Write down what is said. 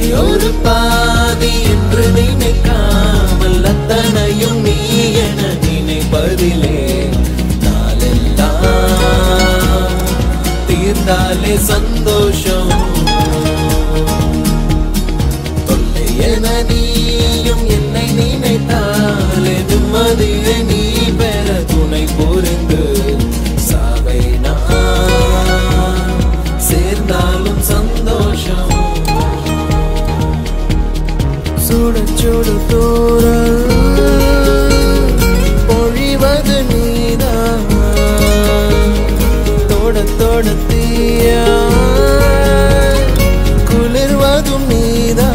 ஒரு பாதி என்று நினைக்காமல் அத்தனையும் நீ என நினைப்பதிலே நாளெல்லாம் தீர்ந்தாலே சந்தோஷம் தொல்லை என நீயும் என்னை நினைத்தாலே நிம்மதியை நீ பெற துணை புரிந்து சாவை நான் சேர்ந்தாலும் சந்தோஷம் சுட சுட தோறல் பொழிவது நீதான் தொட தொட தீயா குளிர்வதும் நீதான்